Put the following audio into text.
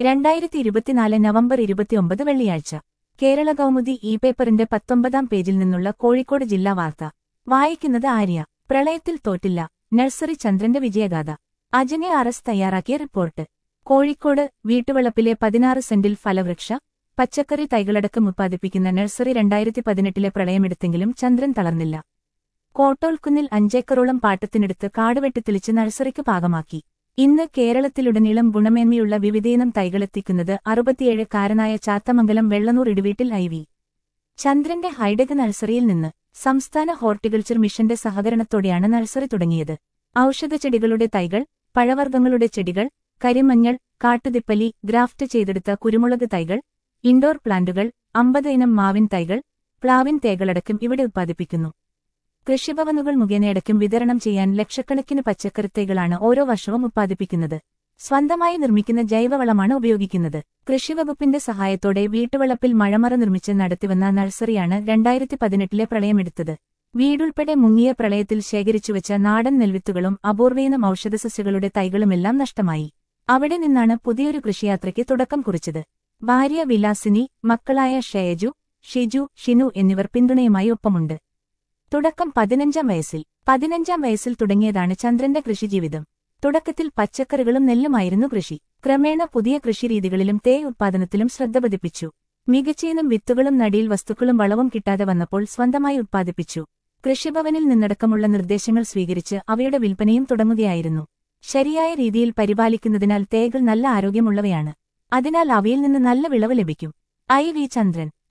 രണ്ടായിരത്തി ഇരുപത്തിനാല് നവംബർ ഇരുപത്തിയൊമ്പത് വെള്ളിയാഴ്ച കേരള കൗമുദി ഇ പേപ്പറിന്റെ പത്തൊമ്പതാം പേജിൽ നിന്നുള്ള കോഴിക്കോട് ജില്ലാ വാർത്ത വായിക്കുന്നത് ആര്യ പ്രളയത്തിൽ തോറ്റില്ല നഴ്സറി ചന്ദ്രന്റെ വിജയഗാഥ അജനെ അറസ് തയ്യാറാക്കിയ റിപ്പോർട്ട് കോഴിക്കോട് വീട്ടുവളപ്പിലെ പതിനാറ് സെന്റിൽ ഫലവൃക്ഷ പച്ചക്കറി തൈകളടക്കം ഉത്പാദിപ്പിക്കുന്ന നഴ്സറി രണ്ടായിരത്തി പതിനെട്ടിലെ പ്രളയമെടുത്തെങ്കിലും ചന്ദ്രൻ തളർന്നില്ല കോട്ടോൽക്കുന്നിൽ അഞ്ചേക്കറോളം പാട്ടത്തിനെടുത്ത് കാടുവെട്ടിത്തെളിച്ച് നഴ്സറിക്ക് പാകമാക്കി ഇന്ന് കേരളത്തിലുടനീളം ഗുണമേന്മയുള്ള വിവിധയിനം തൈകളെത്തിക്കുന്നത് അറുപത്തിയേഴ് കാരനായ ചാത്തമംഗലം വെള്ളനൂർ ഇടിവീട്ടിൽ ഐ വി ചന്ദ്രന്റെ ഹൈഡെക് നഴ്സറിയിൽ നിന്ന് സംസ്ഥാന ഹോർട്ടിക്കൾച്ചർ മിഷന്റെ സഹകരണത്തോടെയാണ് നഴ്സറി തുടങ്ങിയത് ഔഷധച്ചെടികളുടെ തൈകൾ പഴവർഗ്ഗങ്ങളുടെ ചെടികൾ കരിമഞ്ഞൾ കാട്ടുതിപ്പലി ഗ്രാഫ്റ്റ് ചെയ്തെടുത്ത കുരുമുളക് തൈകൾ ഇൻഡോർ പ്ലാന്റുകൾ അമ്പത് ഇനം മാവിൻ തൈകൾ പ്ലാവിൻ തേകളടക്കം ഇവിടെ ഉത്പാദിപ്പിക്കുന്നു കൃഷിഭവനുകൾ മുഖേനയടക്കം വിതരണം ചെയ്യാൻ ലക്ഷക്കണക്കിന് പച്ചക്കറിത്തൈകളാണ് ഓരോ വർഷവും ഉത്പാദിപ്പിക്കുന്നത് സ്വന്തമായി നിർമ്മിക്കുന്ന ജൈവവളമാണ് ഉപയോഗിക്കുന്നത് കൃഷിവകുപ്പിന്റെ സഹായത്തോടെ വീട്ടുവളപ്പിൽ മഴമറ നിർമ്മിച്ച് നടത്തിവന്ന നഴ്സറിയാണ് രണ്ടായിരത്തി പതിനെട്ടിലെ പ്രളയമെടുത്തത് വീടുൾപ്പെടെ മുങ്ങിയ പ്രളയത്തിൽ ശേഖരിച്ചുവച്ച നാടൻ നെൽവിത്തുകളും അപൂർവീനം ഔഷധസസ്യങ്ങളുടെ തൈകളുമെല്ലാം നഷ്ടമായി അവിടെ നിന്നാണ് പുതിയൊരു കൃഷിയാത്രയ്ക്ക് തുടക്കം കുറിച്ചത് ഭാര്യ വിലാസിനി മക്കളായ ഷേജു ഷിജു ഷിനു എന്നിവർ പിന്തുണയുമായി ഒപ്പമുണ്ട് തുടക്കം പതിനഞ്ചാം വയസ്സിൽ പതിനഞ്ചാം വയസ്സിൽ തുടങ്ങിയതാണ് ചന്ദ്രന്റെ കൃഷിജീവിതം തുടക്കത്തിൽ പച്ചക്കറികളും നെല്ലുമായിരുന്നു കൃഷി ക്രമേണ പുതിയ കൃഷിരീതികളിലും തേ ഉത്പാദനത്തിലും ശ്രദ്ധ പതിപ്പിച്ചു മികച്ചയിനും വിത്തുകളും നടിയിൽ വസ്തുക്കളും വളവും കിട്ടാതെ വന്നപ്പോൾ സ്വന്തമായി ഉത്പാദിപ്പിച്ചു കൃഷിഭവനിൽ നിന്നടക്കമുള്ള നിർദ്ദേശങ്ങൾ സ്വീകരിച്ച് അവയുടെ വിൽപ്പനയും തുടങ്ങുകയായിരുന്നു ശരിയായ രീതിയിൽ പരിപാലിക്കുന്നതിനാൽ തേകൾ നല്ല ആരോഗ്യമുള്ളവയാണ് അതിനാൽ അവയിൽ നിന്ന് നല്ല വിളവ് ലഭിക്കും ഐ വി ചന്ദ്രൻ